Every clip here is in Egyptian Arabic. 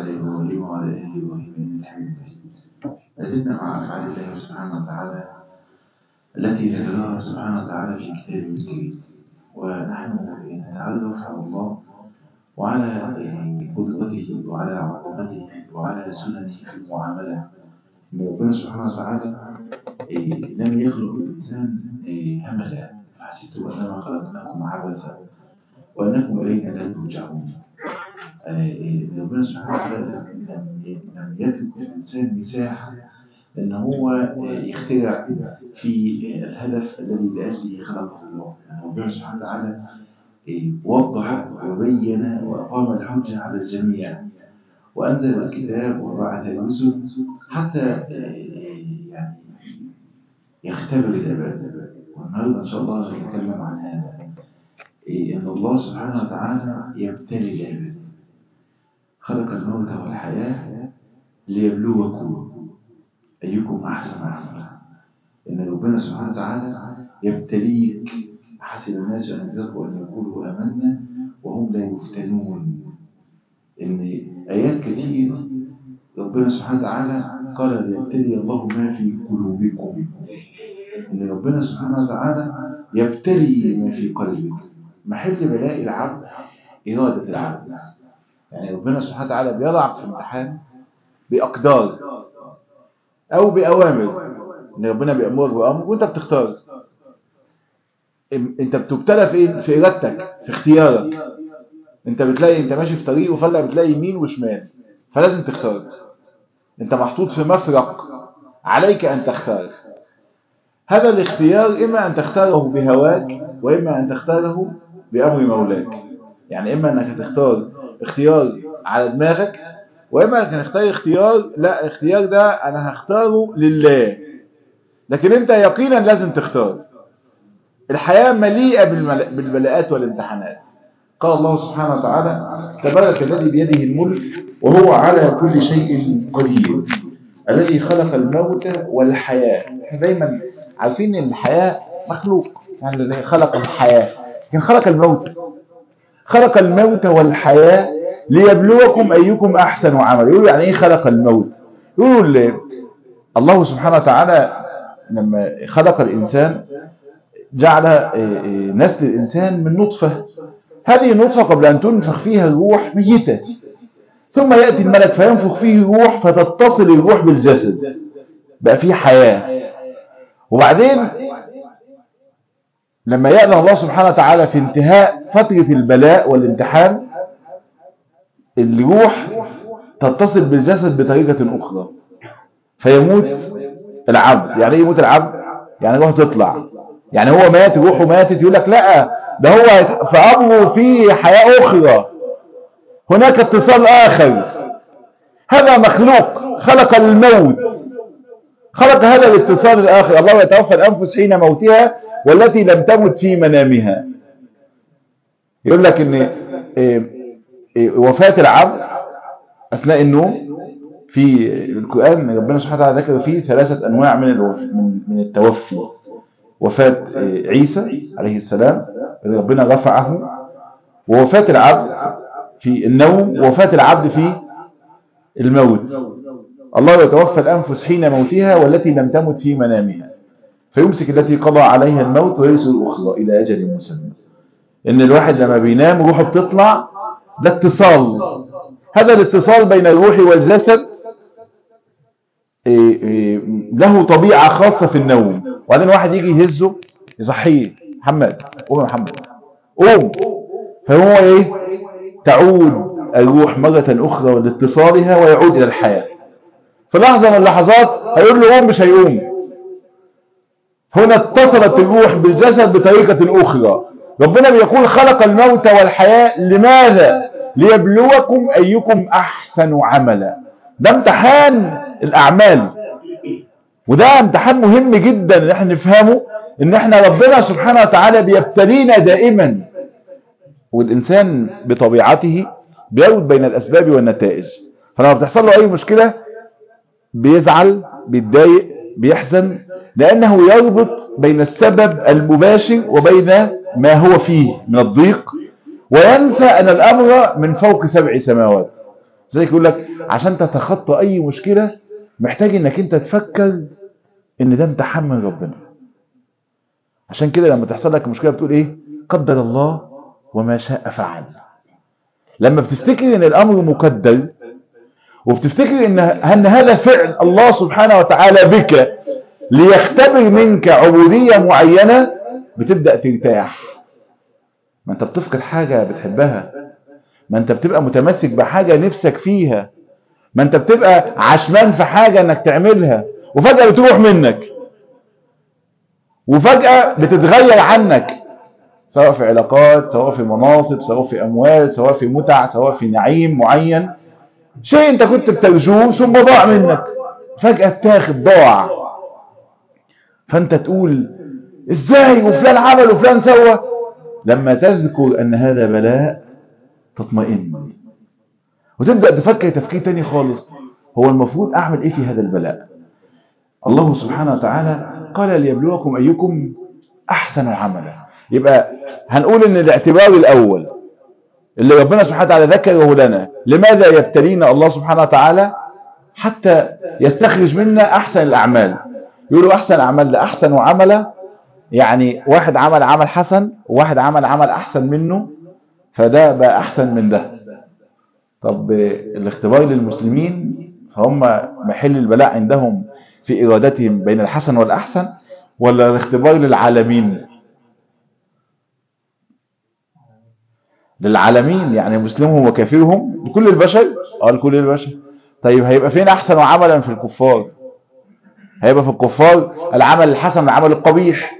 على إبراهيم وعلى آل إبراهيم إنك حميد مجيد لازلنا مع أفعال الله سبحانه وتعالى التي ذكرها سبحانه وتعالى في كتابه الكريم ونحن نتعرف على الله وعلى قدرته وعلى عظمته وعلى سننه في المعاملة إن ربنا سبحانه وتعالى لم يخلق الإنسان هملا فحسبتم أنما خلقناكم عبثا وأنكم إلينا لا ترجعون ربنا سبحانه وتعالى لم يترك الإنسان مساحة أن هو يخترع في الهدف الذي لأجله خلقه الله ربنا سبحانه وتعالى وضح وبين وأقام الحجة على الجميع وأنزل الكتاب وبعث الرسل حتى يعني يختبر العباد والنهارده إن شاء الله سنتكلم عن هذا إن الله سبحانه وتعالى يبتلي العباد خلق الموت والحياة ليبلوكم أيكم أحسن عملا إن ربنا سبحانه وتعالى يبتليك حسب الناس أن يتقوا أن يقولوا آمنا وهم لا يفتنون إن آيات كثيرة ربنا سبحانه وتعالى قال ليبتلي الله ما في قلوبكم إن ربنا سبحانه وتعالى يبتلي ما في قلبك محل بلاء العبد إرادة العبد يعني ربنا سبحانه وتعالى بيضعك في امتحان بأقدار أو بأوامر إن ربنا بيأمرك بأمر وأنت بتختار أنت بتبتلى في إيه؟ في إرادتك في اختيارك أنت بتلاقي أنت ماشي في طريق وفجأة بتلاقي يمين وشمال فلازم تختار أنت محطوط في مفرق عليك أن تختار هذا الاختيار إما أن تختاره بهواك وإما أن تختاره بأمر مولاك يعني إما أنك تختار اختيار على دماغك وإما أنك تختار اختيار لا اختيار ده أنا هختاره لله لكن أنت يقينا لازم تختار الحياة مليئة بالبلاءات والامتحانات قال الله سبحانه وتعالى تبارك الذي بيده الملك وهو على كل شيء قدير الذي خلق الموت والحياة احنا دايما عارفين ان الحياة مخلوق يعني الذي خلق الحياة لكن خلق الموت خلق الموت والحياة ليبلوكم أيكم أحسن عمل يقولوا يعني إيه خلق الموت يقولوا الله سبحانه وتعالى لما خلق الإنسان جعل نسل الإنسان من نطفة هذه النطفة قبل أن تنفخ فيها الروح ميتة ثم يأتي الملك فينفخ فيه الروح فتتصل الروح بالجسد بقى فيه حياة وبعدين لما يأذن الله سبحانه وتعالى في انتهاء فترة البلاء والامتحان الروح تتصل بالجسد بطريقة أخرى فيموت العبد يعني ايه يموت العبد يعني روحه تطلع يعني هو مات روحه ماتت يقول لك لا ده هو في أمره في حياة أخرى هناك اتصال آخر هذا مخلوق خلق الموت خلق هذا الاتصال الآخر الله يتوفى الأنفس حين موتها والتي لم تمت في منامها يقول لك ان وفاة العبد أثناء النوم في القرآن ربنا سبحانه وتعالى ذكر فيه ثلاثة أنواع من من التوفي وفاة عيسى عليه السلام ربنا رفعه ووفاة العبد في النوم ووفاة العبد في الموت الله يتوفى الأنفس حين موتها والتي لم تمت في منامها فيمسك التي قضى عليها الموت ويرسل الأخرى إلى أجل مسمى إن الواحد لما بينام روحه بتطلع ده اتصال هذا الاتصال بين الروح والجسد له طبيعة خاصة في النوم وبعدين واحد يجي يهزه يصحيه محمد قوم يا محمد قوم فهو ايه تعود الروح مرة أخرى لاتصالها ويعود إلى الحياة في لحظة من اللحظات هيقول له قوم مش هيقوم هنا اتصلت الروح بالجسد بطريقة أخرى ربنا بيقول خلق الموت والحياة لماذا ليبلوكم أيكم أحسن عملا ده امتحان الأعمال وده امتحان مهم جدا ان احنا نفهمه ان احنا ربنا سبحانه وتعالى بيبتلينا دائما والإنسان بطبيعته بيربط بين الأسباب والنتائج فلما بتحصل له أي مشكلة بيزعل بيتضايق بيحزن لأنه يربط بين السبب المباشر وبين ما هو فيه من الضيق وينسى أن الأمر من فوق سبع سماوات زي يقول لك عشان تتخطى اي مشكلة محتاج انك انت تفكر ان ده امتحان من ربنا عشان كده لما تحصل لك مشكلة بتقول ايه قدر الله وما شاء فعل لما بتفتكر ان الامر مقدر وبتفتكر ان ان هذا فعل الله سبحانه وتعالى بك ليختبر منك عبودية معينة بتبدأ ترتاح ما انت بتفقد حاجة بتحبها ما انت بتبقى متمسك بحاجة نفسك فيها ما انت بتبقى عشمان في حاجة انك تعملها وفجأة بتروح منك وفجأة بتتغير عنك سواء في علاقات سواء في مناصب سواء في أموال سواء في متع سواء في نعيم معين شيء انت كنت بترجوه ثم ضاع منك فجأة تاخد ضاع فانت تقول ازاي وفلان عمل وفلان سوى لما تذكر ان هذا بلاء تطمئن وتبدأ تفكر تفكير تاني خالص هو المفروض اعمل ايه في هذا البلاء الله سبحانه وتعالى قال ليبلوكم ايكم احسن عملا يبقى هنقول ان الاعتبار الاول اللي ربنا سبحانه وتعالى ذكره لنا لماذا يبتلينا الله سبحانه وتعالى حتى يستخرج منا احسن الاعمال يقولوا احسن الاعمال ده احسن عملا يعني واحد عمل عمل حسن وواحد عمل عمل احسن منه فده بقى احسن من ده طب الاختبار للمسلمين فهم محل البلاء عندهم في ارادتهم بين الحسن والاحسن ولا الاختبار للعالمين للعالمين يعني مسلمهم وكافرهم لكل البشر اه لكل البشر طيب هيبقى فين احسن عملا في الكفار هيبقى في الكفار العمل الحسن والعمل القبيح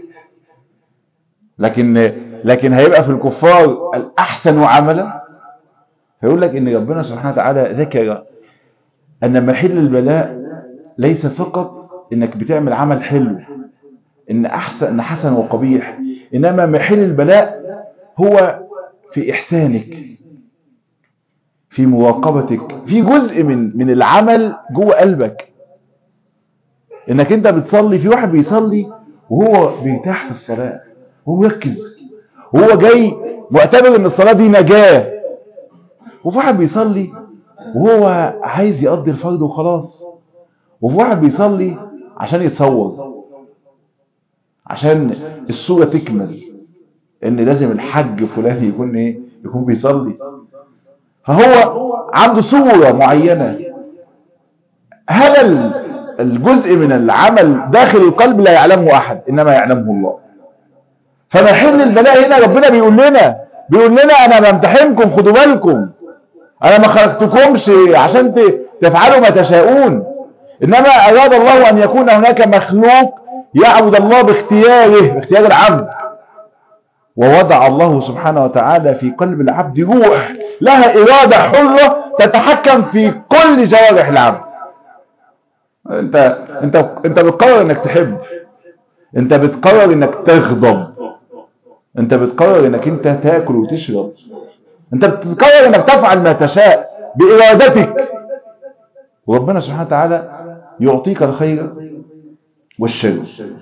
لكن لكن هيبقى في الكفار الاحسن عملا فيقول لك ان ربنا سبحانه وتعالى ذكر ان محل البلاء ليس فقط انك بتعمل عمل حلو ان احسن ان حسن وقبيح انما محل البلاء هو في إحسانك في مراقبتك في جزء من من العمل جوه قلبك انك انت بتصلي في واحد بيصلي وهو بيرتاح في الصلاة وهو مركز وهو جاي معتبر ان الصلاة دي نجاة وفي واحد بيصلي وهو عايز يقضي الفرض وخلاص وفي واحد بيصلي عشان يتصور عشان الصورة تكمل ان لازم الحج فلان يكون ايه يكون بيصلي فهو عنده صورة معينة هذا الجزء من العمل داخل القلب لا يعلمه احد انما يعلمه الله فمحل البلاء هنا ربنا بيقول لنا بيقول لنا انا بمتحنكم خدوا بالكم انا ما خلقتكمش عشان تفعلوا ما تشاءون انما اراد الله ان يكون هناك مخلوق يعبد الله باختياره باختيار العبد ووضع الله سبحانه وتعالى في قلب العبد روح لها إرادة حرة تتحكم في كل جوارح العبد انت انت انت بتقرر انك تحب انت بتقرر انك تغضب انت بتقرر انك انت تاكل وتشرب انت بتقرر انك تفعل ما تشاء بإرادتك وربنا سبحانه وتعالى يعطيك الخير والشر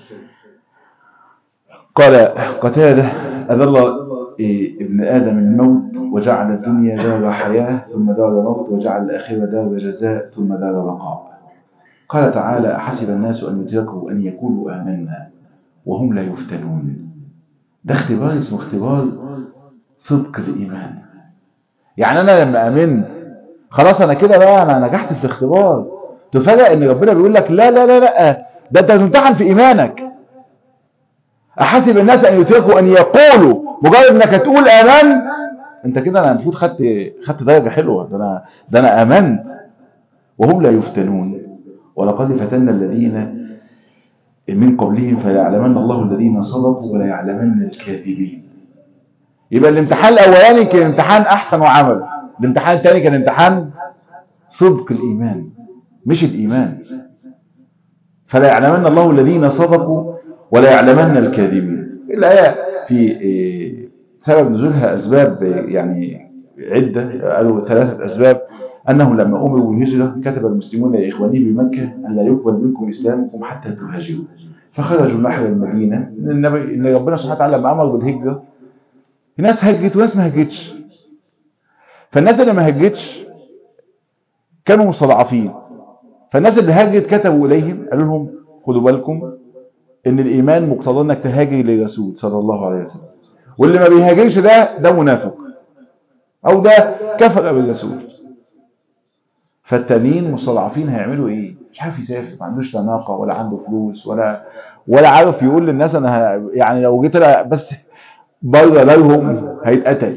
قال قتادة أذل ابن آدم الموت وجعل الدنيا دار حياة ثم دار موت وجعل الآخرة دار جزاء ثم دار بقاء قال تعالى أحسب الناس أن يتركوا أن يقولوا آمنا وهم لا يفتنون ده اختبار اسمه اختبار صدق الإيمان يعني أنا لما أمنت خلاص أنا كده بقى أنا نجحت في الاختبار تفاجأ أن ربنا بيقول لك لا لا لا لا ده أنت هتمتحن في إيمانك أحسب الناس أن يتركوا أن يقولوا مجرد أنك تقول آمن أنت كده أنا المفروض خدت خدت درجة حلوة ده أنا ده أنا آمنت وهم لا يفتنون ولقد فتنا الذين من قبلهم فيعلمن الله الذين صدقوا ولا يعلمن الكاذبين يبقى الامتحان الأولاني كان امتحان أحسن وعمل الامتحان الثاني كان امتحان صدق الإيمان مش الإيمان فلا يعلمن الله الذين صدقوا ولا يعلمن الكاذبين الآية في سبب نزولها أسباب يعني عدة قالوا ثلاثة أسباب أنه لما أمروا بالهجرة كتب المسلمون لإخوانهم بمكة أن لا يقبل منكم إسلامكم حتى تهاجروا فخرجوا نحو المدينة النبي إن ربنا سبحانه وتعالى لما أمر بالهجرة ناس هجت وناس ما هجتش فالناس اللي ما هجتش كانوا مستضعفين فالناس اللي هاجرت كتبوا إليهم قالوا لهم خدوا بالكم ان الإيمان مقتضى انك تهاجر للرسول صلى الله عليه وسلم واللي ما بيهاجرش ده ده منافق او ده كفر بالرسول فالتانيين مستضعفين هيعملوا ايه مش عارف يسافر ما عندوش لا ناقه ولا عنده فلوس ولا ولا عارف يقول للناس انا ه... يعني لو جيت أنا بس بره لهم هيتقتل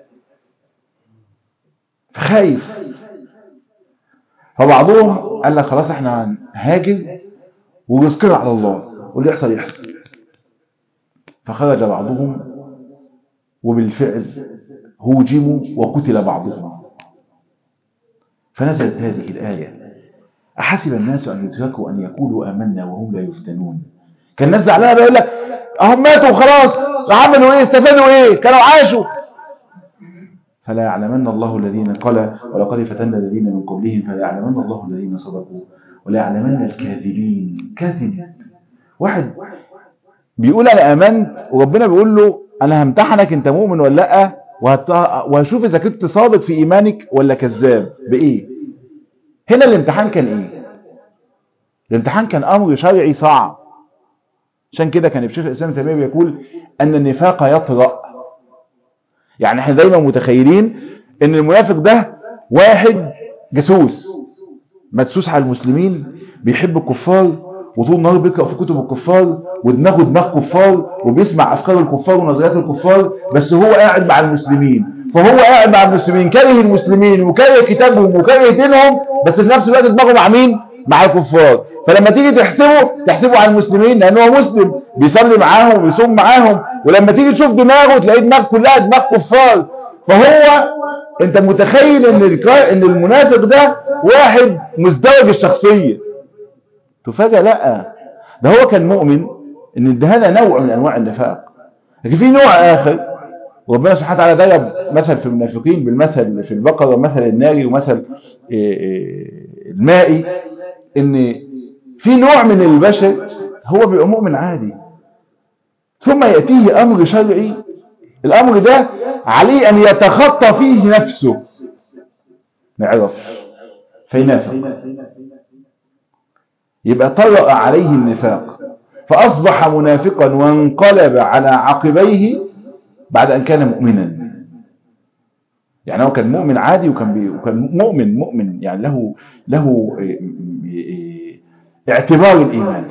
فخايف فبعضهم قال لك خلاص احنا هنهاجر ورزقنا على الله واللي يحصل يحصل فخرج بعضهم وبالفعل هوجموا وقتل بعضهم فنزلت هذه الآية أحسب الناس أن يتركوا أن يقولوا آمنا وهم لا يفتنون كان الناس زعلانه بيقول لك أهم ماتوا وخلاص عملوا إيه استفادوا إيه كانوا عاشوا فلا يعلمن الله الذين قال ولقد فتنا الذين من قبلهم فلا يعلمن الله الذين صدقوا ولا يعلمن الكاذبين كاذب واحد بيقول أنا آمنت وربنا بيقول له أنا همتحنك أنت مؤمن ولا لأ وهت... وهشوف إذا كنت صادق في إيمانك ولا كذاب بإيه هنا الامتحان كان إيه الامتحان كان أمر شرعي صعب عشان كده كان الشيخ الإسلام تيمية بيقول أن النفاق يطرأ يعني احنا دايما متخيلين ان المنافق ده واحد جاسوس مدسوس على المسلمين بيحب الكفار وطول النهار بيقرأ في كتب الكفار ودماغه دماغ كفار وبيسمع أفكار الكفار ونظريات الكفار بس هو قاعد مع المسلمين فهو قاعد مع المسلمين كاره المسلمين وكاره كتابهم وكاره دينهم بس في نفس الوقت دماغه مع مين؟ مع الكفار فلما تيجي تحسبه تحسبه على المسلمين لأنه هو مسلم بيصلي معاهم ويصوم معاهم ولما تيجي تشوف دماغه تلاقي دماغ كلها دماغ كفار فهو انت متخيل ان ان المنافق ده واحد مزدوج الشخصيه تفاجأ لا ده هو كان مؤمن ان هذا نوع من انواع النفاق لكن في نوع اخر وربنا سبحانه وتعالى ضرب مثل في المنافقين بالمثل في البقره مثل الناري ومثل المائي ان في نوع من البشر هو بيبقى مؤمن عادي ثم يأتيه امر شرعي الامر ده عليه ان يتخطى فيه نفسه نعرف فينافق يبقى طرأ عليه النفاق فأصبح منافقا وانقلب على عقبيه بعد أن كان مؤمنا يعني هو كان مؤمن عادي وكان, بي وكان مؤمن مؤمن يعني له له اعتبار الإيمان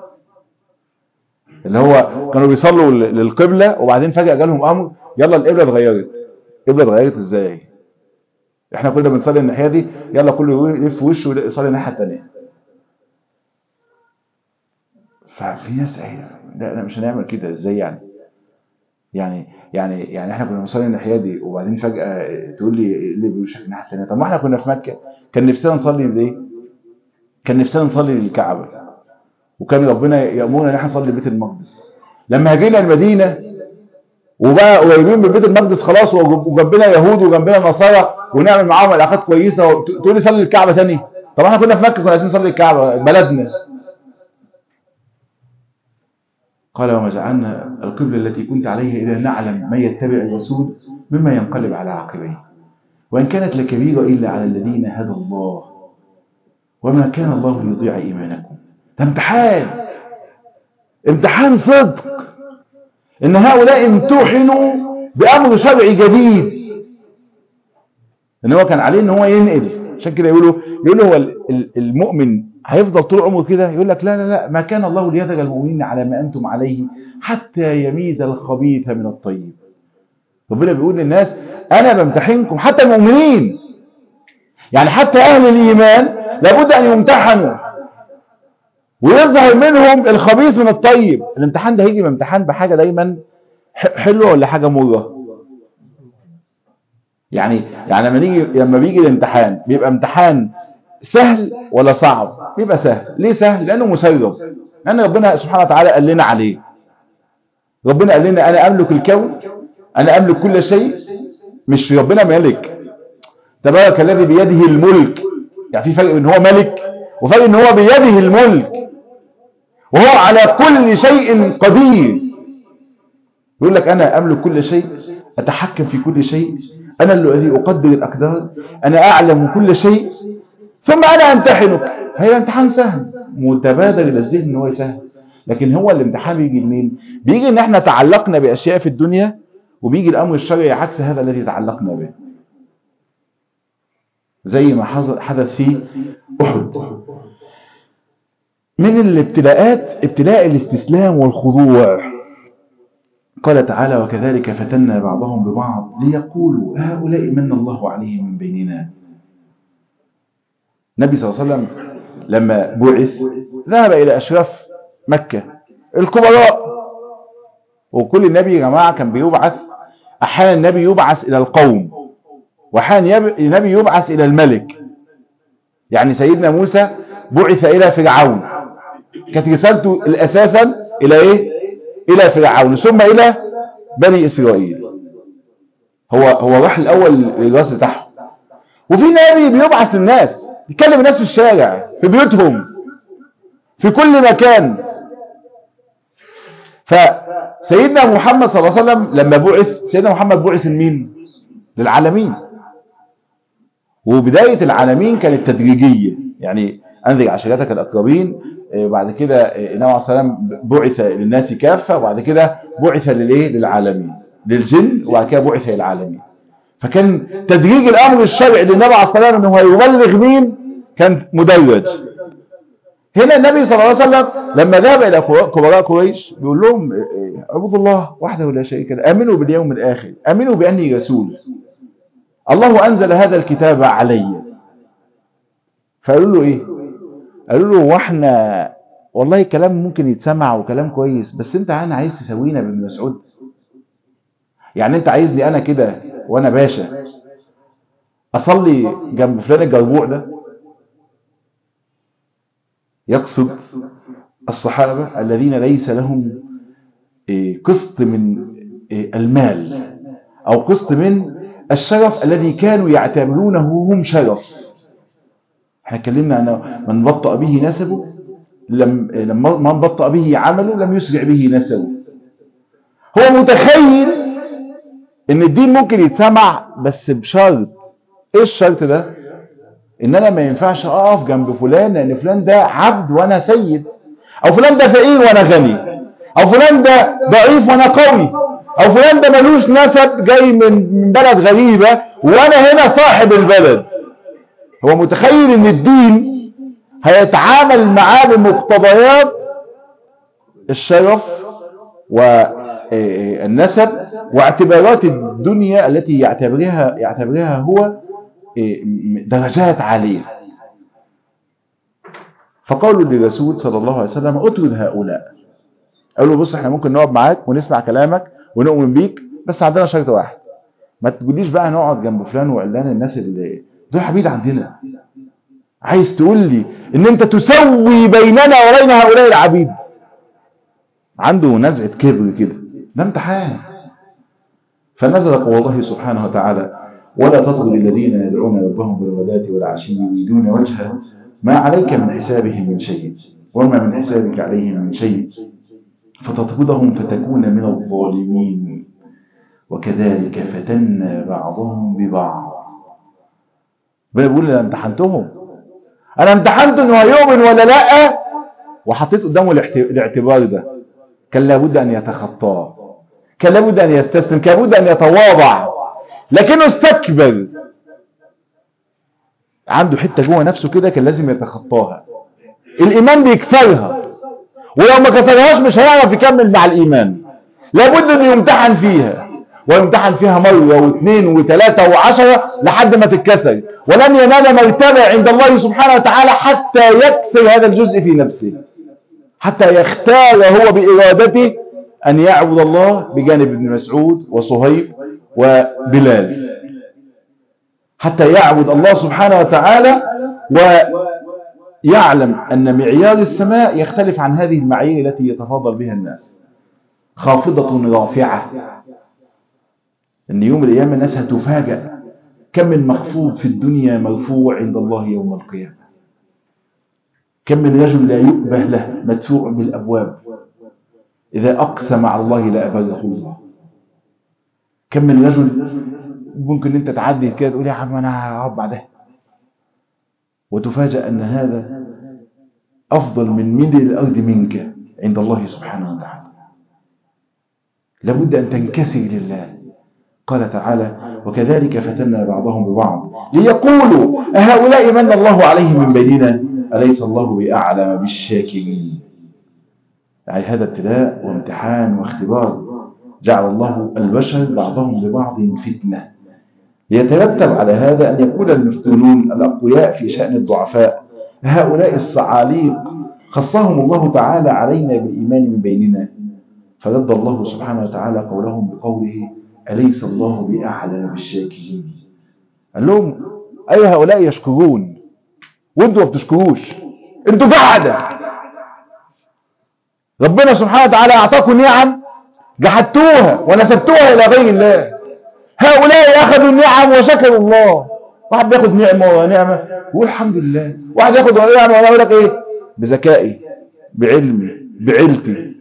اللي هو كانوا بيصلوا للقبلة وبعدين فجأة جالهم أمر يلا القبلة اتغيرت القبلة اتغيرت ازاي احنا كنا بنصلي الناحية دي يلا كله يلف وشه ويصلي الناحية الثانية ففي ناس ايه لا انا مش هنعمل كده ازاي يعني يعني يعني يعني احنا كنا بنصلي الناحيه دي وبعدين فجاه تقول لي اللي بيوشك الناحيه الثانيه طب ما احنا كنا في مكه كان نفسنا نصلي لايه كان نفسنا نصلي للكعبه وكان ربنا يامرنا ان احنا نصلي لبيت المقدس لما هجينا المدينه وبقى قريبين من بيت المقدس خلاص وجنبنا يهود وجنبنا نصارى ونعمل معاهم علاقات كويسه تقول لي صلي الكعبه ثاني طب احنا كنا في مكه كنا عايزين نصلي الكعبه بلدنا قال وما جعلنا القبلة التي كنت عليها إذا نعلم من يتبع الرسول مما ينقلب على عقبيه وإن كانت لكبيرة إلا على الذين هدى الله وما كان الله ليضيع إيمانكم ده امتحان امتحان صدق إن هؤلاء امتحنوا بأمر شرعي جديد إن هو كان عليه إن هو ينقل عشان كده يقولوا يقولوا هو المؤمن هيفضل طول عمره كده يقول لك لا لا لا ما كان الله ليذر المؤمنين على ما أنتم عليه حتى يميز الخبيث من الطيب ربنا بيقول للناس أنا بمتحنكم حتى المؤمنين يعني حتى أهل الإيمان لابد أن يمتحنوا ويظهر منهم الخبيث من الطيب الامتحان ده هيجي بامتحان بحاجة دايما حلوة ولا حاجة مرة يعني يعني لما نيجي لما بيجي الامتحان بيبقى امتحان سهل ولا صعب بيبقى سهل ليه سهل لانه مسير لان ربنا سبحانه وتعالى قال لنا عليه ربنا قال لنا انا املك الكون انا املك كل شيء مش ربنا مالك تبارك الذي بيده الملك يعني في فرق ان هو ملك وفرق ان هو بيده الملك وهو على كل شيء قدير يقول لك انا املك كل شيء اتحكم في كل شيء انا الذي اقدر الاقدار انا اعلم كل شيء ثم انا امتحنك هي امتحان سهل متبادر الى الذهن ان هو سهل لكن هو الامتحان بيجي منين بيجي ان احنا تعلقنا باشياء في الدنيا وبيجي الامر الشرعي عكس هذا الذي تعلقنا به زي ما حدث في احد من الابتلاءات ابتلاء الاستسلام والخضوع قال تعالى وكذلك فتنا بعضهم ببعض ليقولوا هؤلاء من الله عليهم من بيننا النبي صلى الله عليه وسلم لما بعث ذهب إلى أشراف مكة الكبراء وكل النبي يا جماعة كان بيبعث أحيانا النبي يبعث إلى القوم وأحيانا النبي يبعث إلى الملك يعني سيدنا موسى بعث إلى فرعون كانت رسالته الأساسا إلى إيه إلى فرعون ثم إلى بني إسرائيل هو هو راح الأول للراس بتاعهم وفي نبي بيبعث الناس يكلم الناس في الشارع في بيوتهم في كل مكان فسيدنا محمد صلى الله عليه وسلم لما بعث سيدنا محمد بعث لمين للعالمين وبداية العالمين كانت تدريجية يعني أنذر عشيرتك الأقربين بعد كده النبي عليه السلام بعث للناس كافة وبعد كده بعث للايه للعالمين للجن وبعد كده بعث للعالمين فكان تدريج الامر الشرعي للنبي عليه السلام انه هيبلغ مين كان مدرج هنا النبي صلى الله عليه وسلم لما ذهب الى كبراء قريش بيقول لهم اعبدوا الله وحده لا شريك له امنوا باليوم الاخر امنوا باني رسول الله انزل هذا الكتاب علي فقالوا له ايه قالوا له واحنا والله كلام ممكن يتسمع وكلام كويس بس انت انا عايز تسوينا بابن مسعود يعني انت عايزني انا كده وانا باشا اصلي جنب فلان الجربوع ده يقصد الصحابة الذين ليس لهم قسط من المال او قسط من الشرف الذي كانوا يعتبرونه هم شرف احنا اتكلمنا ان من بطأ به نسبه لم لما من بطأ به عمله لم يسرع به نسبه هو متخيل ان الدين ممكن يتسمع بس بشرط ايه الشرط ده ان انا ما ينفعش اقف جنب فلان لان فلان ده عبد وانا سيد او فلان ده فقير وانا غني او فلان ده ضعيف وانا قوي او فلان ده ملوش نسب جاي من بلد غريبة وانا هنا صاحب البلد هو متخيل ان الدين هيتعامل معاه بمقتضيات الشرف والنسب واعتبارات الدنيا التي يعتبرها يعتبرها هو درجات عالية فقالوا للرسول صلى الله عليه وسلم اطرد هؤلاء قالوا بص احنا ممكن نقعد معاك ونسمع كلامك ونؤمن بيك بس عندنا شرط واحد ما تقوليش بقى نقعد جنب فلان وعلان الناس اللي دول حبيب عندنا عايز تقول لي ان انت تسوي بيننا وبين هؤلاء العبيد عنده نزعة كبر كده ده امتحان فنزل قول الله سبحانه وتعالى ولا تطغوا الذين يدعون ربهم بالغداة والعشي يريدون وجهه ما عليك من حسابهم من شيء وما من حسابك عليهم من شيء فتطردهم فتكون من الظالمين وكذلك فتنا بعضهم ببعض بيقول انا امتحنتهم انا امتحنت انه هيؤمن ولا لا وحطيت قدامه الاعتبار ده كان لابد ان يتخطاه كان لابد ان يستسلم كان لابد ان يتواضع لكنه استكبر عنده حتة جوه نفسه كده كان لازم يتخطاها الايمان بيكسرها ولو ما كسرهاش مش هيعرف يكمل مع الايمان لابد انه يمتحن فيها ويمتحن فيها مرة واثنين وثلاثة وعشرة لحد ما تتكسر ولن ينال مرتبة عند الله سبحانه وتعالى حتى يكسر هذا الجزء في نفسه حتى يختار هو بإرادته أن يعبد الله بجانب ابن مسعود وصهيب وبلال حتى يعبد الله سبحانه وتعالى ويعلم أن معيار السماء يختلف عن هذه المعايير التي يتفاضل بها الناس خافضة رافعة ان يوم القيامة الناس هتفاجأ كم من مخفوض في الدنيا مرفوع عند الله يوم القيامة كم من رجل لا يؤبه له مدفوع بالأبواب إذا أقسم على الله لا أبره الله كم من رجل ممكن انت تعدي كده تقول يا عم انا هقعد بعدها وتفاجأ أن هذا أفضل من ملء الأرض منك عند الله سبحانه وتعالى لابد أن تنكسر لله قال تعالى وكذلك فتنا بعضهم ببعض ليقولوا أهؤلاء من الله عليهم من بيننا أليس الله بأعلم بالشاكرين يعني هذا ابتلاء وامتحان واختبار جعل الله البشر بعضهم لبعض فتنة يترتب على هذا أن يكون المفتونون الأقوياء في شأن الضعفاء هؤلاء الصعاليق خصهم الله تعالى علينا بالإيمان من بيننا فرد الله سبحانه وتعالى قولهم بقوله أليس الله بأعلم بالشاكرين قال لهم أي هؤلاء يشكرون وانتوا ما بتشكروش انتوا قاعدة ربنا سبحانه وتعالى أعطاكم نعم جحدتوها ونسبتوها إلى غير الله هؤلاء أخذوا النعم وشكروا الله واحد بياخد نعمة ونعمة ويقول الحمد لله واحد ياخد نعمة ويقول لك ايه بذكائي بعلمي بعيلتي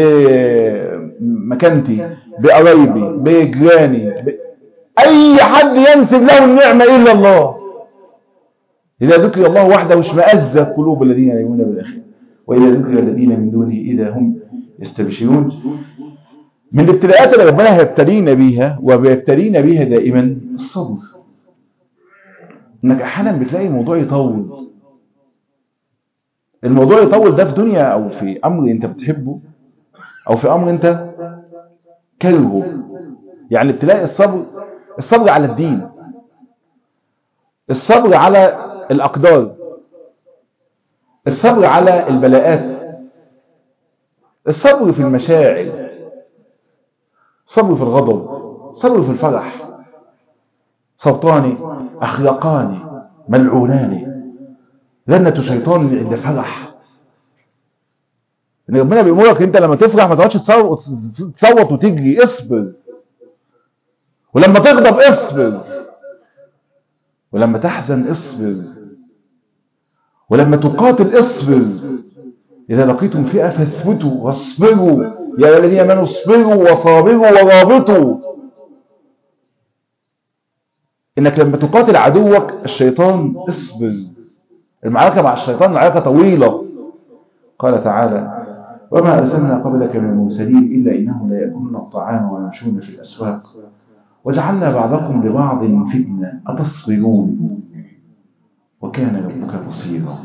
بمكانتي بقرايبي بجيراني ب... اي حد ينسب له النعمة الا الله اذا ذكر الله وحده اشمئزت قلوب الذين لا يؤمنون بالاخره واذا ذكر الذين من دونه اذا هم يستبشرون من الابتلاءات اللي ربنا هيبتلينا بيها وبيبتلينا بيها دائما الصبر انك احيانا بتلاقي الموضوع يطول الموضوع يطول ده في دنيا او في امر انت بتحبه او في امر انت كرهه يعني ابتلاء الصبر الصبر على الدين الصبر على الاقدار الصبر على البلاءات الصبر في المشاعر صبر في الغضب صبر في الفرح صوتان أخلاقان ملعونان لنة شيطان عند فرح ان ربنا بيأمرك انت لما تفرح ما تقعدش تصوت وتجري اصبر ولما تغضب اصبر ولما تحزن اصبر ولما تقاتل اصبر إذا لقيتم فئة فاثبتوا واصبروا يا الذين امنوا اصبروا وصابروا ورابطوا انك لما تقاتل عدوك الشيطان اصبر المعركة مع الشيطان معركة طويلة قال تعالى وما أرسلنا قبلك من المرسلين إلا إنهم لا يأكلون الطعام ويمشون في الأسواق وجعلنا بعضكم لبعض فتنة أتصبرون وكان ربك بصيرا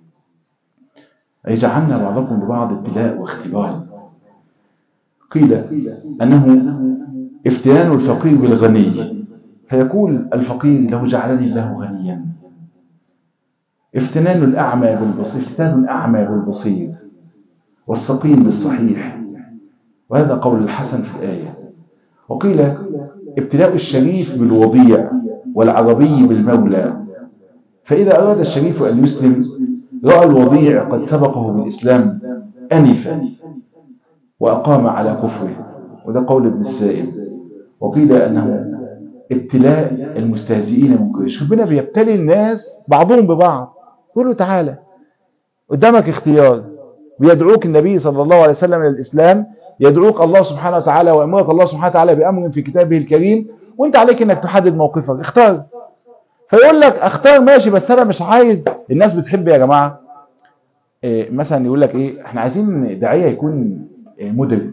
أي جعلنا بعضكم لبعض ابتلاء واختبار قيل أنه افتنان الفقير بالغني فيقول الفقير لو جعلني الله غنيا افتنان الأعمى بالبصير افتنان الأعمى بالبصير والسقيم بالصحيح وهذا قول الحسن في الآية وقيل ابتلاء الشريف بالوضيع والعربي بالمولى فإذا أراد الشريف أن يسلم رأى الوضيع قد سبقه بالإسلام أنفا وأقام على كفره وده قول ابن السائب وقيل أنه ابتلاء المستهزئين من قريش ربنا بيبتلي الناس بعضهم ببعض يقول له تعالى قدامك اختيار بيدعوك النبي صلى الله عليه وسلم إلى الإسلام يدعوك الله سبحانه وتعالى ويأمرك الله سبحانه وتعالى بأمر في كتابه الكريم وانت عليك انك تحدد موقفك اختار فيقول لك اختار ماشي بس انا مش عايز الناس بتحب يا جماعة إيه مثلا يقول لك ايه احنا عايزين داعية يكون إيه مدرك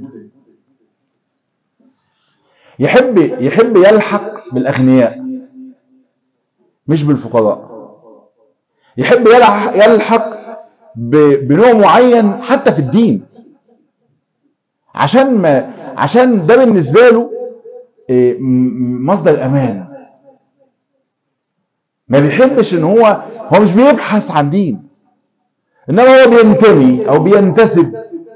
يحب يحب يلحق بالاغنياء مش بالفقراء يحب يلحق بنوع معين حتى في الدين عشان ما عشان ده بالنسبة له مصدر امان ما بيحبش ان هو هو مش بيبحث عن دين انما هو بينتمي او بينتسب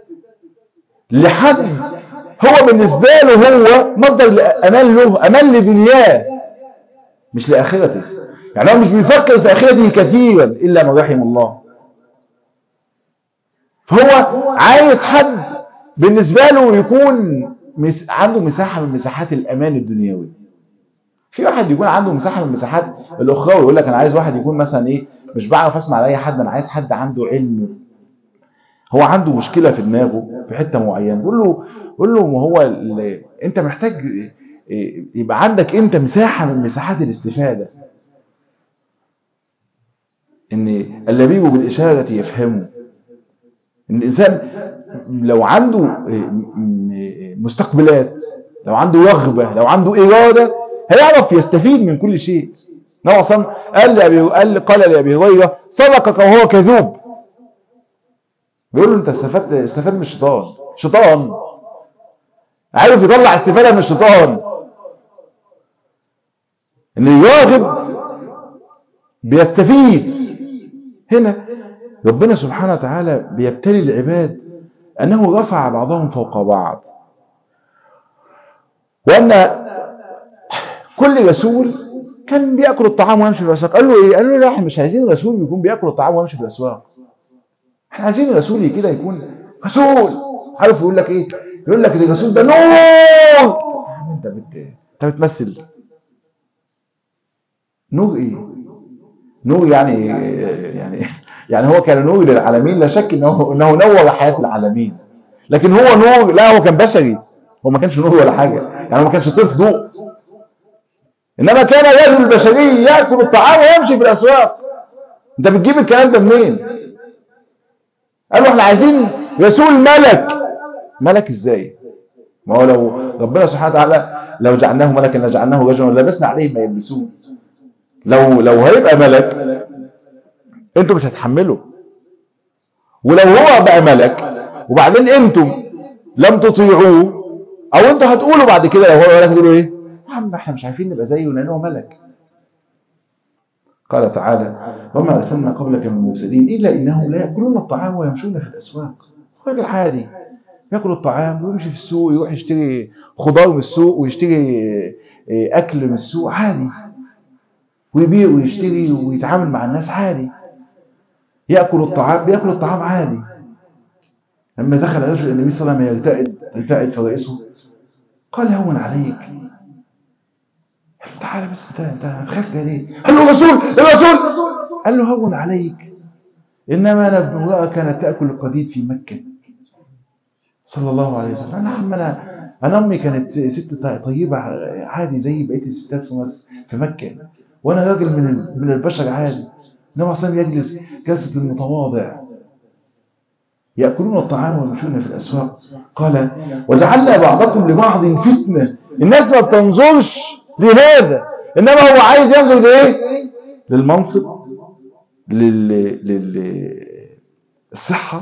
لحد هو بالنسبة له هو مصدر امان له امان لدنياه مش لاخرته يعني هو مش بيفكر في اخرته كثيرا الا من رحم الله فهو عايز حد بالنسبة له يكون مس... عنده مساحة من مساحات الأمان الدنيوي في واحد يكون عنده مساحة من مساحات الأخرى ويقول لك أنا عايز واحد يكون مثلا إيه مش بعرف أسمع لأي حد أنا عايز حد عنده علم هو عنده مشكلة في دماغه في حتة معينة قول له قول له ما هو ال... أنت محتاج يبقى عندك أنت مساحة من مساحات الاستفادة ان اللبيب بالإشارة يفهمه ان الإنسان لو عنده مستقبلات لو عنده رغبة لو عنده إرادة هيعرف يستفيد من كل شيء نوع صم قال لأبي قال قال لأبي هريرة صدقك وهو كذوب بيقول له انت استفدت استفاد من الشيطان شيطان عارف يطلع استفادة من الشيطان ان الراغب بيستفيد هنا ربنا سبحانه وتعالى بيبتلي العباد أنه رفع بعضهم فوق بعض وأن كل رسول كان بيأكل الطعام ويمشي في الأسواق قال له إيه؟ قال له لا احنا مش عايزين رسول يكون بيأكل الطعام ويمشي في الأسواق احنا عايزين رسول كده يكون رسول عارف يقول لك ايه يقول لك الرسول ده نور انت بت... انت بتمثل نور ايه نور يعني يعني يعني هو كان نور للعالمين لا شك انه انه نور حياه العالمين لكن هو نور لا هو كان بشري هو ما كانش نور ولا حاجه يعني هو ما كانش طيف ضوء انما كان رجل بشري ياكل الطعام ويمشي في الاسواق انت بتجيب الكلام ده منين قالوا احنا عايزين رسول ملك ملك ازاي ما هو لو ربنا سبحانه وتعالى لو جعلناه ملكا لجعلناه رجلا ولبسنا عليه ما يلبسوه لو لو هيبقى ملك انتوا مش هتحملوا ولو هو بقى ملك وبعدين انتم لم تطيعوه او انتوا هتقولوا بعد كده لو هو ملك تقولوا ايه يا عم احنا مش عارفين نبقى زيه لانه ملك قال تعالى وما ارسلنا قبلك من المرسلين الا انهم لا ياكلون الطعام ويمشون في الاسواق راجل عادي ياكل الطعام ويمشي في السوق يروح يشتري خضار من السوق ويشتري اكل من السوق عادي ويبيع ويشتري ويتعامل مع الناس عادي يأكل الطعام بيأكل الطعام عادي لما دخل رجل النبي صلى الله عليه وسلم يلتئد يلتئد فرئيسه قال هون عليك تعالى بس انت انت هتخاف ليه قال له رسول الرسول قال له هون عليك انما انا امراه كانت تاكل القديد في مكه صلى الله عليه وسلم انا عم انا انا امي كانت ست طيبه عادي زي بقيه الستات في مصر في مكه وانا راجل من من البشر عادي انما صلى يجلس جلسه المتواضع ياكلون الطعام ويمشون في الاسواق قال وجعلنا بعضكم لبعض فتنه الناس ما بتنظرش لهذا انما هو عايز ينظر لايه للمنصب لل للصحه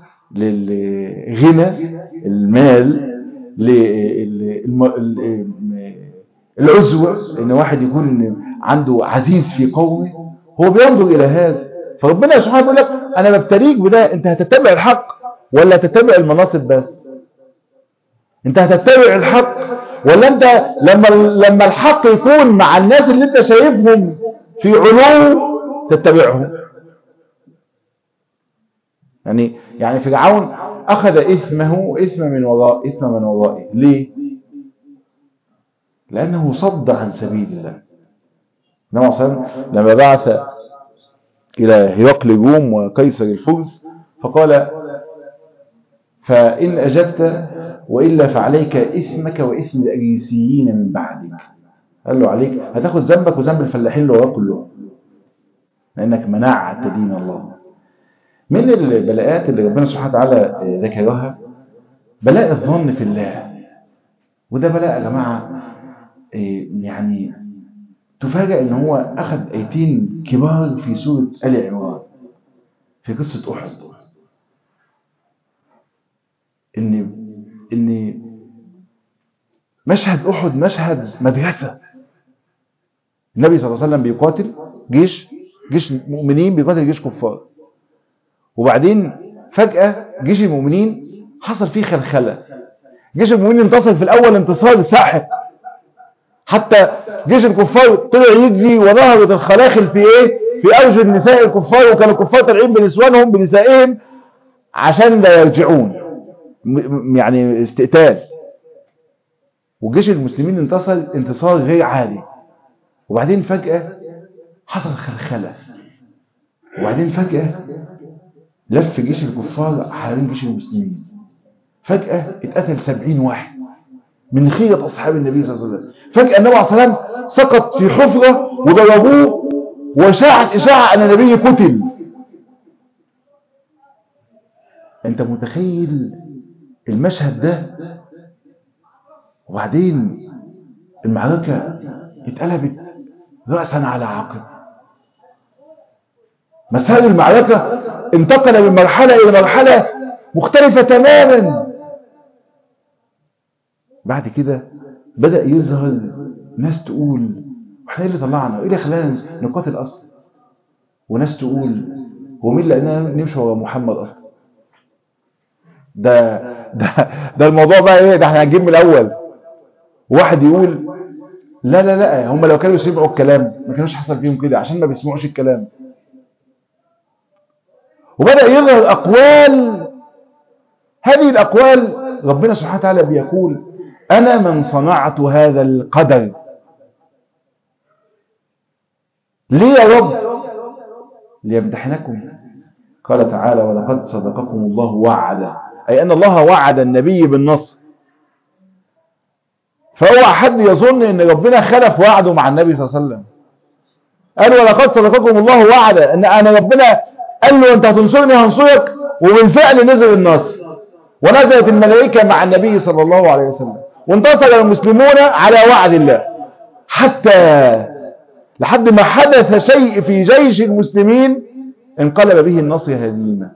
للغنى المال العزوة ان واحد يكون عنده عزيز في قومه هو بينظر الى هذا فربنا سبحانه يقول لك انا ببتليك بده انت هتتبع الحق ولا تتبع المناصب بس انت هتتبع الحق ولا انت لما لما الحق يكون مع الناس اللي انت شايفهم في علو تتبعهم يعني يعني فرعون اخذ اثمه اثم من وراء اثم من ورائه ليه لانه صد عن سبيل الله النبي صلى الله عليه وسلم لما بعث الى هرقل روم وقيصر الفرس فقال فان اجبت والا فعليك اثمك واثم الاريسيين من بعدك قال له عليك هتاخد ذنبك وذنب الفلاحين اللي وراك كلهم لانك منعت دين الله من البلاءات اللي ربنا سبحانه وتعالى ذكرها بلاء الظن في الله وده بلاء يا جماعه يعني تفاجأ ان هو اخذ ايتين كبار في سورة آل عمران في قصة احد ان ان مشهد احد مشهد مدرسة النبي صلى الله عليه وسلم بيقاتل جيش جيش مؤمنين بيقاتل جيش كفار وبعدين فجأة جيش المؤمنين حصل فيه خلخلة جيش المؤمنين انتصر في الاول انتصار ساحق حتى جيش الكفار طلع يجري وظهرت الخلاخل في ايه في اوج النساء الكفار وكان الكفار طالعين بنسوانهم بنسائهم عشان لا يرجعون يعني استقتال وجيش المسلمين انتصر انتصار غير عادي وبعدين فجأة حصل خلخلة وبعدين فجأة لف جيش الكفار حوالين جيش المسلمين فجأة اتقتل سبعين واحد من خيرة أصحاب النبي صلى الله عليه وسلم فجأة النبي عليه الصلاة والسلام سقط في حفرة وضربوه وشاعت إشاعة أن النبي قتل أنت متخيل المشهد ده وبعدين المعركة اتقلبت رأسا على عقب مسائل المعركة انتقل من مرحلة إلى مرحلة مختلفة تماما بعد كده بدأ يظهر ناس تقول احنا ايه اللي طلعنا ايه اللي خلانا نقاتل اصلا وناس تقول هو مين اللي قالنا نمشي ورا محمد اصلا ده ده ده الموضوع بقى ايه ده احنا هنجيب من الاول واحد يقول لا لا لا هم لو كانوا يسمعوا الكلام ما كانوش حصل فيهم كده عشان ما بيسمعوش الكلام وبدأ يظهر أقوال هذه الأقوال ربنا سبحانه وتعالى بيقول أنا من صنعت هذا القدر ليه يا رب ليمتحنكم قال تعالى ولقد صدقكم الله وعده أي أن الله وعد النبي بالنصر فهو حد يظن أن ربنا خلف وعده مع النبي صلى الله عليه وسلم قال ولقد صدقكم الله وعده أن أنا ربنا قال له أنت هتنصرني هنصرك وبالفعل نزل النصر ونزلت الملائكة مع النبي صلى الله عليه وسلم وانتصر المسلمون على وعد الله حتى لحد ما حدث شيء في جيش المسلمين انقلب به النصر هزيمة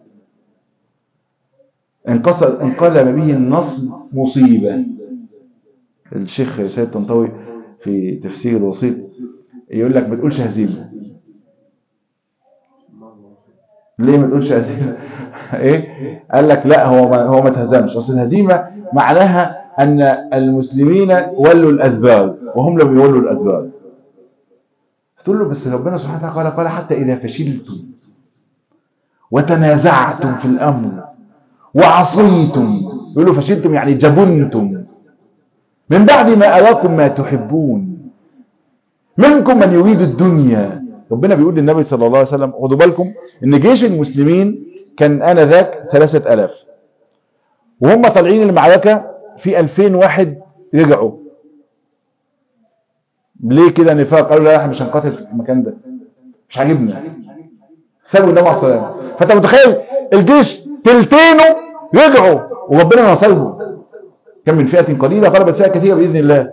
انقلب به النصر مصيبة الشيخ سيد طنطاوي في تفسير الوسيط يقول لك ما تقولش هزيمة ليه ما تقولش هزيمة ايه قال لك لا هو ما هو ما تهزمش اصل الهزيمة معناها ان المسلمين ولوا الاذبار وهم لم يولوا الاذبار تقول له بس ربنا سبحانه وتعالى قال قال حتى اذا فشلتم وتنازعتم في الامر وعصيتم يقول له فشلتم يعني جبنتم من بعد ما اراكم ما تحبون منكم من يريد الدنيا ربنا بيقول للنبي صلى الله عليه وسلم خدوا بالكم ان جيش المسلمين كان انذاك ثلاثة الاف وهم طالعين المعركة في الفين واحد رجعوا ليه كده نفاق قالوا لا احنا مش هنقاتل في المكان ده مش عاجبنا سابوا النبي عليه الصلاه والسلام فانت متخيل الجيش تلتينه رجعوا وربنا نصرهم كان من فئه قليله غلبت فئه كثيره باذن الله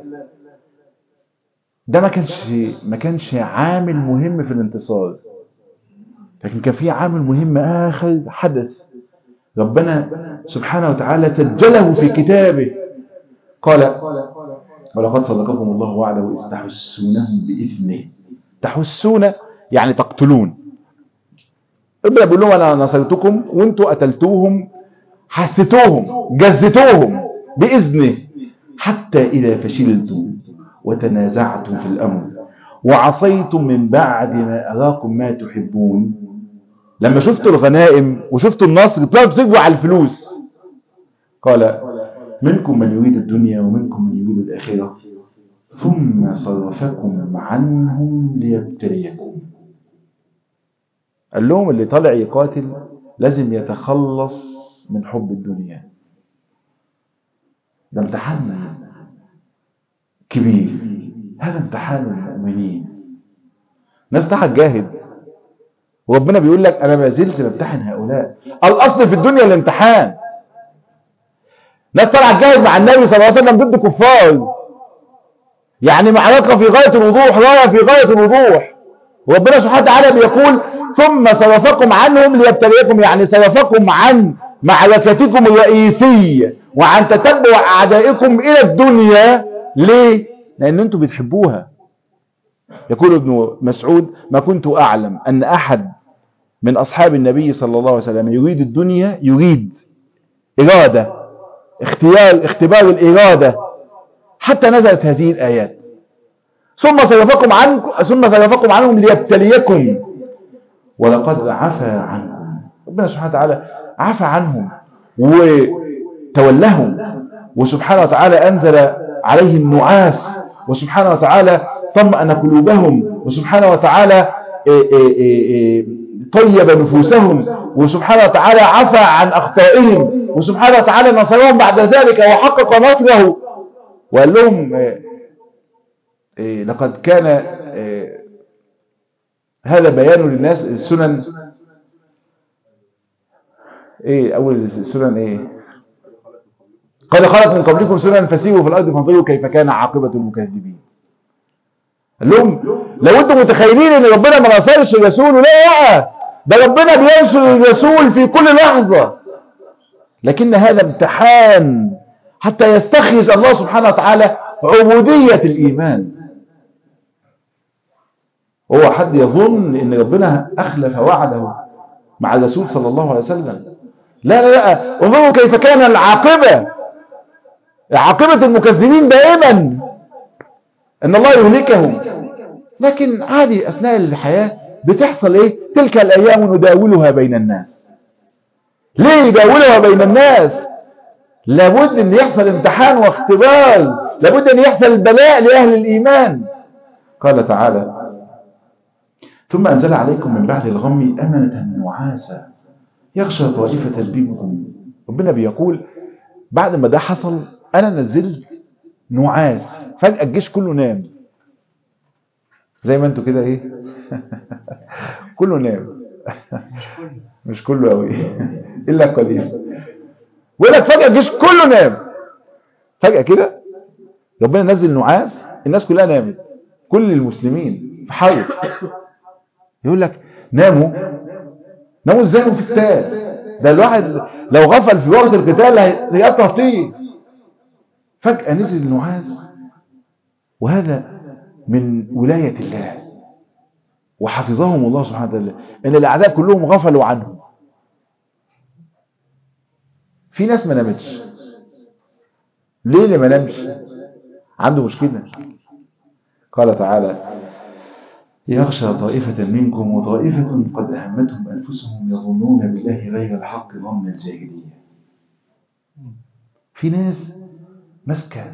ده ما كانش ما كانش عامل مهم في الانتصار لكن كان في عامل مهم اخر حدث ربنا سبحانه وتعالى سجله في كتابه قال ولقد صدقكم الله وعده إذ تحسونهم بإذنه تحسون يعني تقتلون ربنا بيقول لهم أنا نصرتكم وانتوا قتلتوهم حسيتوهم جزتوهم بإذنه حتى إذا فشلتم وتنازعتم في الأمر وعصيتم من بعد ما أراكم ما تحبون لما شفتوا الغنائم وشفتوا النصر طلعتوا تجوا على الفلوس قال منكم من يريد الدنيا ومنكم من يريد الآخرة ثم صرفكم عنهم ليبتليكم قال لهم اللي طالع يقاتل لازم يتخلص من حب الدنيا ده امتحان كبير هذا امتحان المؤمنين ناس تحت جاهد وربنا بيقول لك انا ما زلت بمتحن هؤلاء الاصل في الدنيا الامتحان ناس طلعت جاهد مع النبي صلى الله عليه وسلم ضد كفار يعني معركه في غايه الوضوح رايه في غايه الوضوح وربنا سبحانه وتعالى بيقول ثم صرفكم عنهم ليبتليكم يعني صرفكم عن معركتكم الرئيسيه وعن تتبع اعدائكم الى الدنيا ليه لان انتم بتحبوها يقول ابن مسعود ما كنت اعلم ان احد من اصحاب النبي صلى الله عليه وسلم يريد الدنيا يريد اراده اختيار اختبار الإرادة حتى نزلت هذه الآيات ثم صرفكم عنكم ثم صرفكم عنهم ليبتليكم ولقد عفى عنكم ربنا سبحانه وتعالى عفى عنهم وتولهم وسبحانه وتعالى أنزل عليهم نعاس وسبحانه وتعالى طمأن قلوبهم وسبحانه وتعالى طيب نفوسهم وسبحانه وتعالى عفى عن أخطائهم وسبحانه وتعالى نصرهم بعد ذلك وحقق نصره وقال لهم لقد كان هذا بيان للناس السنن ايه اول السنن ايه قد خلت من قبلكم سنن فسيروا في الارض فانظروا كيف كان عاقبه المكذبين قال لهم لو انتم متخيلين ان ربنا ما نصرش الرسول لا ده ربنا بينصر الرسول في كل لحظه لكن هذا امتحان حتى يستخرج الله سبحانه وتعالى عبوديه الايمان هو حد يظن ان ربنا اخلف وعده مع الرسول صلى الله عليه وسلم لا لا لا انظروا كيف كان العاقبة عاقبة المكذبين دائما ان الله يهلكهم لكن عادي اثناء الحياة بتحصل ايه تلك الايام نداولها بين الناس ليه نداولها بين الناس لابد ان يحصل امتحان واختبار لابد ان يحصل البلاء لاهل الايمان قال تعالى ثم أنزل عليكم من بعد الغم أمنة نعاسا يغشى طائفة منكم ربنا بيقول بعد ما ده حصل أنا نزلت نعاس فجأة الجيش كله نام زي ما انتوا كده ايه كله نام مش كله قوي الا قليل بيقول لك فجأة الجيش كله نام فجأة كده ربنا نزل نعاس الناس كلها نامت كل المسلمين في حرب يقول لك ناموا ناموا ازاي في القتال ده الواحد لو غفل في وقت القتال هيقطع طير فجأة نزل النعاس وهذا من ولاية الله وحفظهم الله سبحانه وتعالى ان الاعداء كلهم غفلوا عنه في ناس ما نامتش ليه اللي ما نامش عنده مشكلة قال تعالى يخشى طائفة منكم وطائفة قد أهمتهم أنفسهم يظنون بالله غير الحق ظن الجاهلية في ناس ماسكة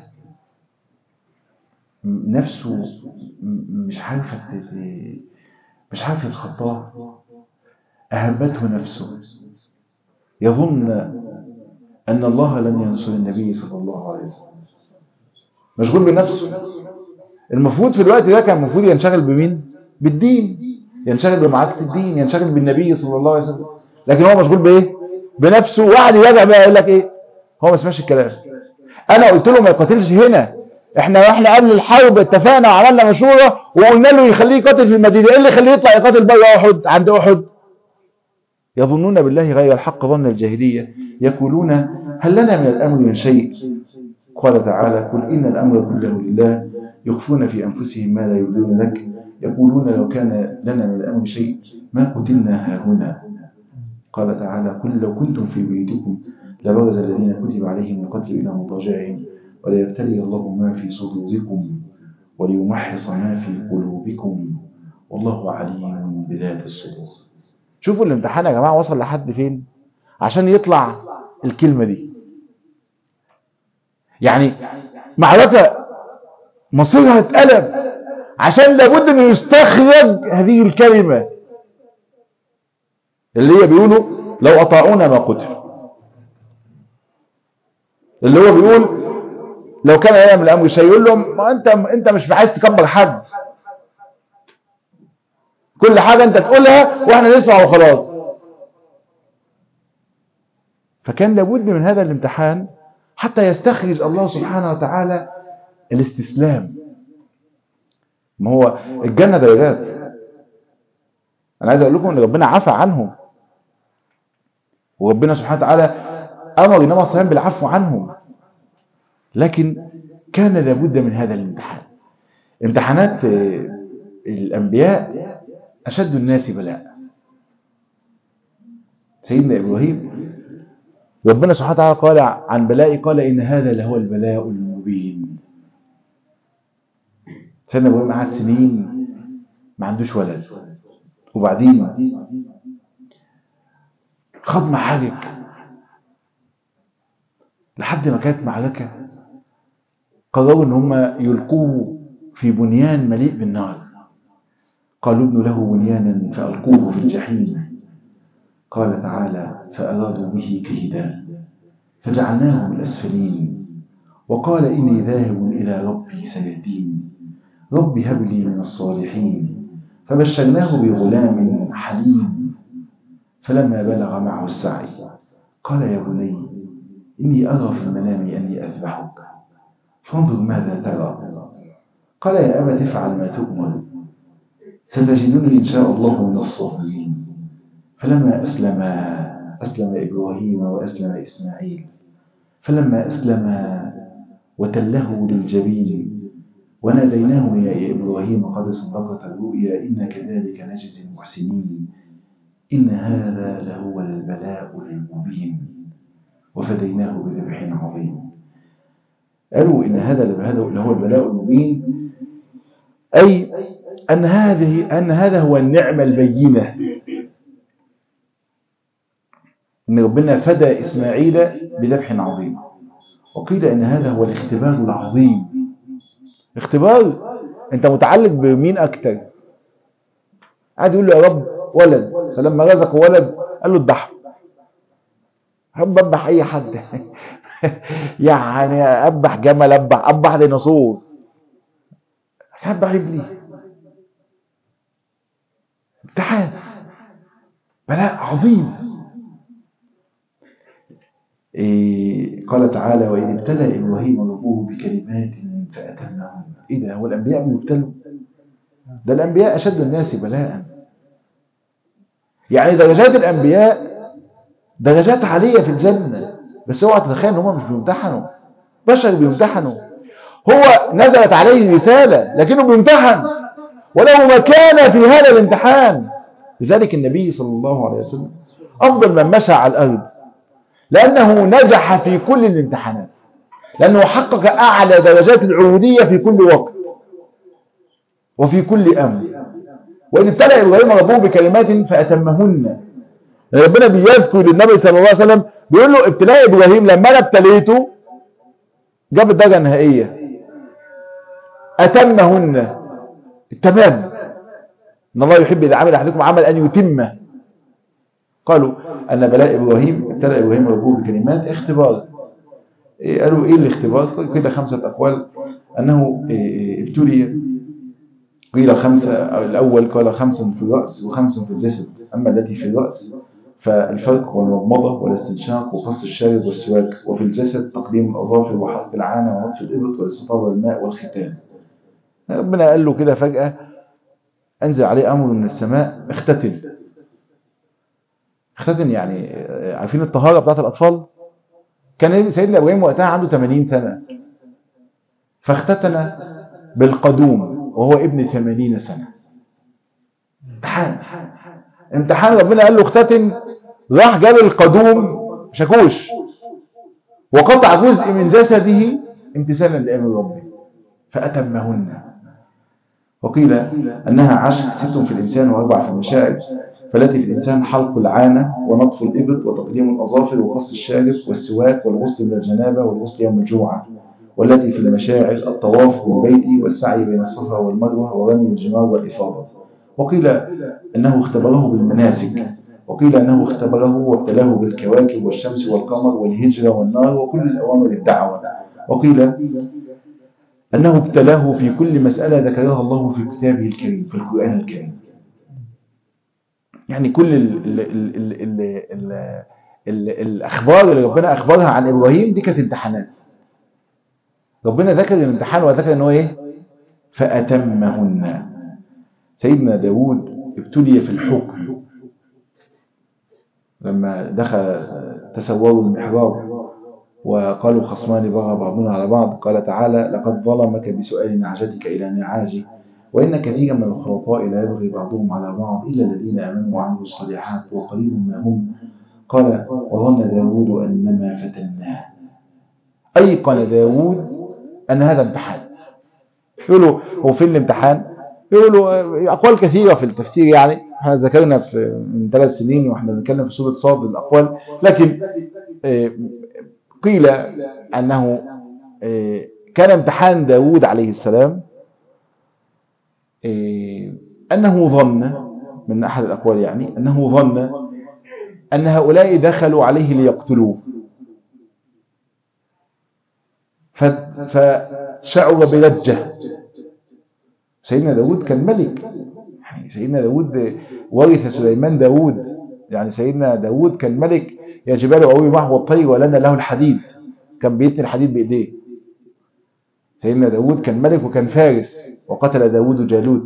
نفسه مش عارفة مش عارفة يتخطاه أهمته نفسه يظن أن الله لن ينصر النبي صلى الله عليه وسلم مشغول بنفسه المفروض في الوقت ده كان المفروض ينشغل بمين بالدين ينشغل بمعركة الدين ينشغل بالنبي صلى الله عليه وسلم لكن هو مشغول بايه بنفسه وقعد يرجع بقى يقول لك ايه هو ما سمعش الكلام انا قلت له ما يقاتلش هنا احنا واحنا قبل الحرب اتفقنا وعملنا مشوره وقلنا له يخليه يقاتل في المدينه ايه اللي يخليه يطلع يقاتل بره احد عند احد يظنون بالله غير الحق ظن الجاهليه يقولون هل لنا من الامر من شيء قال تعالى قل ان الامر كله لله يخفون في انفسهم ما لا يبدون لك يقولون لو كان لنا من الأمر شيء ما قتلنا هاهنا قال تعالى قل لو كنتم في بيوتكم لبرز الذين كتب عليهم القتل إلى مضاجعهم وليبتلي الله ما في صدوركم وليمحص ما في قلوبكم والله عليم بذات الصدور شوفوا الامتحان يا جماعة وصل لحد فين عشان يطلع الكلمة دي يعني معركة مصيرها اتقلب عشان لابد انه يستخرج هذه الكلمة اللي هي بيقولوا لو اطاعونا ما قتل اللي هو بيقول لو كان يعمل الامر شيء يقول لهم ما انت انت مش عايز تكبر حد كل حاجة انت تقولها واحنا نسمع وخلاص فكان لابد من هذا الامتحان حتى يستخرج الله سبحانه وتعالى الاستسلام ما هو الجنة درجات انا عايز اقول لكم ان ربنا عفى عنهم وربنا سبحانه وتعالى امر النبي صلى الله عليه وسلم بالعفو عنهم لكن كان لابد من هذا الامتحان امتحانات الانبياء اشد الناس بلاء سيدنا ابراهيم ربنا سبحانه وتعالى قال عن بلائي قال ان هذا لهو البلاء المبين سيدنا ابراهيم قعد سنين ما عندوش ولد وبعدين خد معارك لحد ما كانت معركة قرروا ان هم يلقوه في بنيان مليء بالنار قالوا ابنوا له بنيانا فألقوه في الجحيم قال تعالى فأرادوا به كيدا فجعلناهم الأسفلين وقال إني ذاهب إلى ربي سيهدين رب هب لي من الصالحين فبشرناه بغلام حليم فلما بلغ معه السعي قال يا بني إني أرى في المنام أني أذبحك فانظر ماذا ترى قال يا أبت افعل ما تؤمر ستجدني إن شاء الله من الصابرين فلما أسلم أسلم إبراهيم وأسلم إسماعيل فلما أسلم وتله للجبين وناديناه يا إبراهيم قد صدقت الرؤيا إنا كذلك نجزي المحسنين إن هذا لهو البلاء المبين وفديناه بذبح عظيم قالوا إن هذا لهو البلاء المبين أي أن هذه أن هذا هو النعمة البينة إن ربنا فدى إسماعيل بذبح عظيم وقيل إن هذا هو الاختبار العظيم اختبار أنت متعلق بمين أكتر قاعد يقول له يا رب ولد فلما رزقه ولد قال له اذبحه هم اذبح اي حد يعني اذبح جمل اذبح اذبح ديناصور اذبح ابني امتحان بلاء عظيم إيه قال تعالى وإذ ابتلى إبراهيم ربه بكلمات فأتمهن إيه ده هو الأنبياء بيبتلوا ده الأنبياء أشد الناس بلاء يعني درجات الأنبياء درجات عالية في الجنة بس اوعى تتخيل ان هم مش بيمتحنوا بشر بيمتحنوا هو نزلت عليه رسالة لكنه بيمتحن وله مكانة في هذا الامتحان لذلك النبي صلى الله عليه وسلم أفضل من مشى على الأرض لأنه نجح في كل الامتحانات لأنه حقق أعلى درجات العبودية في كل وقت وفي كل أمر وإن ابتلى إبراهيم ربه بكلمات فأتمهن ربنا بيذكر للنبي صلى الله عليه وسلم بيقول له ابتلاء إبراهيم لما أنا ابتليته جاب الدرجة النهائية أتمهن التمام إن الله يحب إذا عمل أحدكم عمل أن يتمه قالوا أن بلاء إبراهيم ابتلى إبراهيم ربه بكلمات اختبار إيه قالوا إيه الاختبار كده خمسة أقوال أنه إيه ابتلي قيل خمسة الأول قال خمس في الرأس وخمس في الجسد أما التي في الرأس فالفرق والمضمضة والاستنشاق وقص الشارب والسواك وفي الجسد تقديم الأظافر وحلق العانة ونطف الإبط والاستطاب والماء والختان ربنا قال له كده فجأة أنزل عليه أمر من السماء اختتن اختتن يعني عارفين الطهارة بتاعت الأطفال كان سيدنا إبراهيم وقتها عنده 80 سنة فاختتن بالقدوم وهو ابن 80 سنة امتحان امتحان ربنا قال له اختتن راح جاب القدوم شاكوش وقطع جزء من جسده امتثالا لامر ربه فاتمهن وقيل انها عشر ست في الانسان واربع في المشاعر فالتي في الانسان حلق العانه ونطف الابط وتقديم الاظافر وقص الشارب والسواك والغسل من الجنابه والغسل يوم الجمعه والتي في المشاعر الطواف بالبيت والسعي بين الصفا والمروه ورمي الجمار والافاضه وقيل انه اختبره بالمناسك وقيل انه اختبره وابتلاه بالكواكب والشمس والقمر والهجره والنار وكل الاوامر الدعوه وقيل انه ابتلاه في كل مساله ذكرها الله في كتابه الكريم في القران الكريم يعني كل ال ال ال ال ال ال ال الاخبار اللي ربنا اخبرها عن ابراهيم دي كانت امتحانات ربنا ذكر الامتحان وذكر ان هو ايه فاتمهن سيدنا داود ابتلي في الحكم لما دخل تسوروا المحراب وقالوا خصمان بغى بعضنا على بعض قال تعالى لقد ظلمك بسؤال نعجتك إلى نعاجه وإن كثيرا من الخلطاء لا يبغي بعضهم على بعض إلا الذين آمنوا وعملوا الصالحات وقليل ما هم قال وظن داود أنما فتناه أيقن داود أن هذا امتحان يقولوا هو فين الامتحان يقولوا أقوال كثيرة في التفسير يعني احنا ذكرنا في من ثلاث سنين واحنا بنتكلم في سورة صاد الأقوال لكن قيل أنه كان امتحان داود عليه السلام أنه ظن من أحد الأقوال يعني أنه ظن أن هؤلاء دخلوا عليه ليقتلوه فشعر بلجة سيدنا داود كان ملك يعني سيدنا داود ورث سليمان داود يعني سيدنا داود كان ملك يا جبال أوي معه والطير ولنا له الحديد كان بيتني الحديد بإيديه سيدنا داود كان ملك وكان فارس وقتل داود جالوت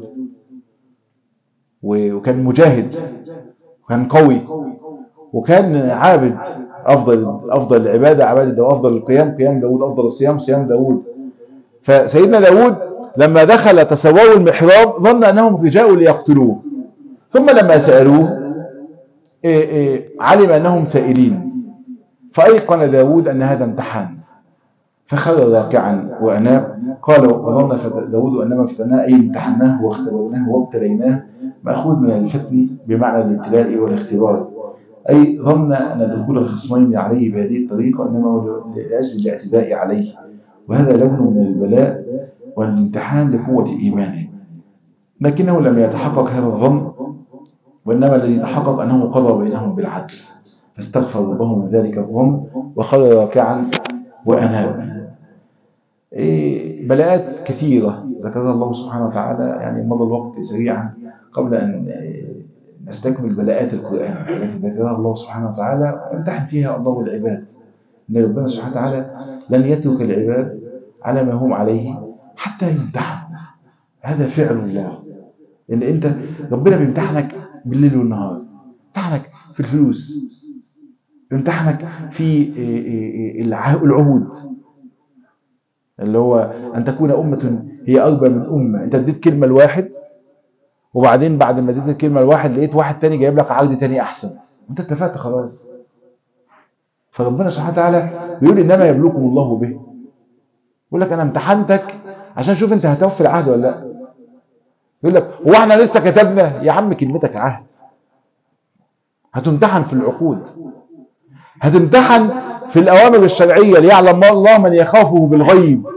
وكان مجاهد وكان قوي وكان عابد أفضل أفضل العبادة عبادة داود أفضل القيام قيام داود أفضل الصيام صيام داود فسيدنا داود لما دخل تسووا المحراب ظن أنهم جاءوا ليقتلوه ثم لما سألوه إيه إيه علم أنهم سائلين فأيقن داود أن هذا امتحان فخر راكعا وأناب قال وظن داود أنما فتناه أي امتحناه واختبرناه وابتليناه مأخوذ من الفتن بمعنى الابتلاء والاختبار أي ظن أن دخول الخصمين عليه بهذه الطريقة إنما هو لأجل الاعتداء عليه وهذا لون من البلاء والامتحان لقوة إيمانه لكنه لم يتحقق هذا الظن وإنما الذي تحقق أنه قضى بينهم بالعدل فاستغفر الله من ذلك الظن وخر راكعا وأناب إيه بلاءات كثيرة ذكرها الله سبحانه وتعالى يعني مضى الوقت سريعا قبل أن نستكمل بلاءات القرآن التي ذكرها الله سبحانه وتعالى وامتحن فيها الله العباد أن ربنا سبحانه وتعالى لن يترك العباد على ما هم عليه حتى يمتحن هذا فعل الله لأن أنت ربنا بيمتحنك بالليل والنهار يمتحنك في الفلوس يمتحنك في العهود اللي هو أن تكون أمة هي أربى من أمة أنت اديت كلمة لواحد وبعدين بعد ما اديت الكلمة لواحد لقيت واحد تاني جايب لك عرض تاني أحسن أنت اتفقت خلاص فربنا سبحانه وتعالى بيقول إنما يبلوكم الله به يقول لك أنا امتحنتك عشان شوف أنت هتوفي العهد ولا لا يقول لك هو احنا لسه كتبنا يا عم كلمتك عهد هتمتحن في العقود هتمتحن في الأوامر الشرعية ليعلم الله من يخافه بالغيب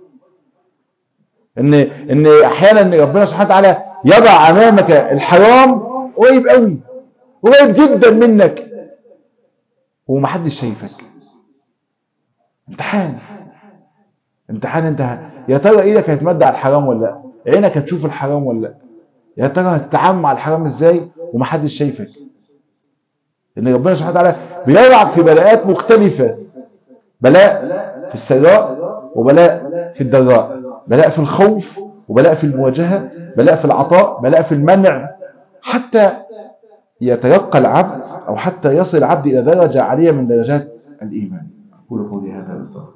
ان ان احيانا ربنا سبحانه وتعالى يضع امامك الحرام قريب قوي قريب جدا منك ومحدش شايفك امتحان امتحان انت يا ترى ايدك هتمد على الحرام ولا لا عينك هتشوف الحرام ولا لا يا ترى هتتعامل مع الحرام ازاي ومحدش شايفك ان ربنا سبحانه وتعالى بيضعك في بلاءات مختلفة بلاء في السراء وبلاء في الضراء بلاء في الخوف وبلاء في المواجهة بلاء في العطاء بلاء في المنع حتى يتيقى العبد أو حتى يصل العبد إلى درجة عالية من درجات الإيمان أقول قولي هذا أستغفر